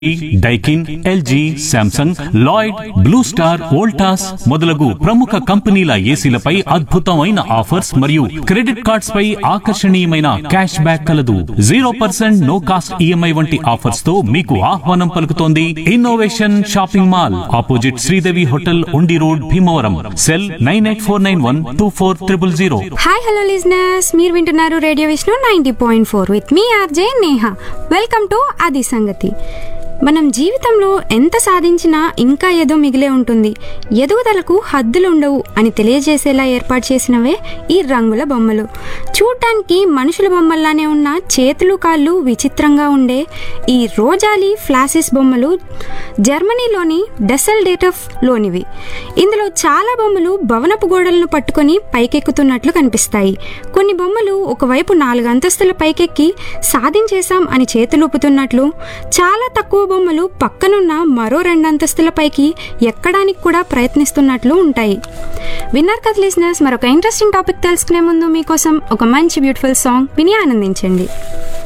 Daikin LG Samsung Lloyd Blue Star Voltas మొదలగు ప్రముఖ కంపెనీల ఏసీలపై అద్భుతమైన ఆఫర్స్ మరియు క్రెడిట్ కార్డ్స్ పై ఆకర్షణీయమైన క్యాష్ బ్యాక్ కలదు zero percent no cost EMI వంటి ఆఫర్స్ తో మీకు ఆహ్వానం పలుకుతోంది innovation shopping mall opposite Sridevi hotel Undi road Bhimavaram cell nine eight four nine one two four triple zero hi hello listeners మీరు వింటున్నారు radio Vishnu ninety point four with మీ RJ Neha welcome to అది సంగతి మనం జీవితంలో ఎంత సాధించినా ఇంకా ఏదో మిగిలే ఉంటుంది ఎదుగుదలకు హద్దులు ఉండవు అని తెలియజేసేలా ఏర్పాటు చేసినవే ఈ రంగుల బొమ్మలు చూడటానికి మనుషుల బొమ్మల్లానే ఉన్న చేతులు కాళ్ళు విచిత్రంగా ఉండే ఈ రోజాలి ఫ్లాసిస్ బొమ్మలు జర్మనీలోని డెసల్ డేటఫ్ లోనివి ఇందులో చాలా బొమ్మలు భవనపు గోడలను పట్టుకొని పైకెక్కుతున్నట్లు కనిపిస్తాయి కొన్ని బొమ్మలు ఒకవైపు నాలుగు అంతస్తుల పైకెక్కి సాధించేశాం అని చేతులూపుతున్నట్లు చాలా తక్కువ బొమ్మలు పక్కనున్న మరో రెండు అంతస్తుల పైకి ఎక్కడానికి కూడా ప్రయత్నిస్తున్నట్లు ఉంటాయి విన్నర్ కథ లిసినర్స్ మరొక ఇంట్రెస్టింగ్ టాపిక్ తెలుసుకునే ముందు మీకోసం ఒక మంచి బ్యూటిఫుల్ సాంగ్ విని ఆనందించండి